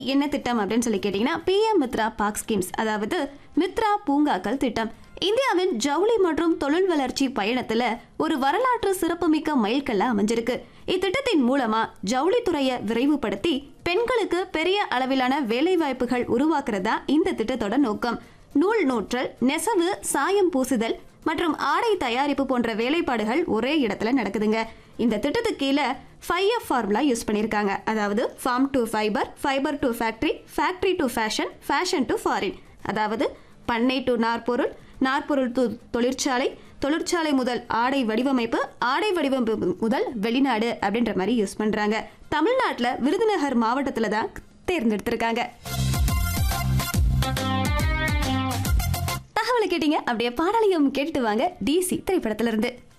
என்ன திட்டம் அப்படின்னு சொல்லி கேட்டீங்கன்னா பிஎம் மித்ரா பார்க் ஸ்கீம்ஸ் அதாவது மித்ரா பூங்காக்கள் திட்டம் இந்தியாவின் ஜவுளி மற்றும் தொழில் வளர்ச்சி பயணத்துல ஒரு வரலாற்று சிறப்புமிக்க மைல்கல்ல அமைஞ்சிருக்கு இத்திட்டத்தின் மூலமா ஜவுளித்துறையை விரைவுபடுத்தி பெண்களுக்கு பெரிய அளவிலான வேலைவாய்ப்புகள் உருவாக்குறதா இந்த திட்டத்தோட நோக்கம் நூல் நூற்றல் நெசவு சாயம் பூசுதல் மற்றும் ஆடை தயாரிப்பு போன்ற வேலைப்பாடுகள் ஒரே இடத்துல நடக்குதுங்க இந்த திட்டத்துக்கு கீழே ஃபைவ் எஃப் ஃபார்முலா யூஸ் பண்ணியிருக்காங்க அதாவது farm to fibre fibre to factory factory to fashion fashion to foreign அதாவது பண்ணை டு நாற்பொருள் நாற்பொருள் டு தொழிற்சாலை தொழிற்சாலை முதல் ஆடை வடிவமைப்பு ஆடை வடிவமைப்பு முதல் வெளிநாடு அப்படின்ற மாதிரி யூஸ் பண்றாங்க தமிழ்நாட்டில் விருதுநகர் மாவட்டத்தில் தான் தேர்ந்தெடுத்திருக்காங்க தகவலை கேட்டீங்க அப்படியே பாடலையும் கேட்டுட்டு வாங்க டிசி திரைப்படத்திலிருந்து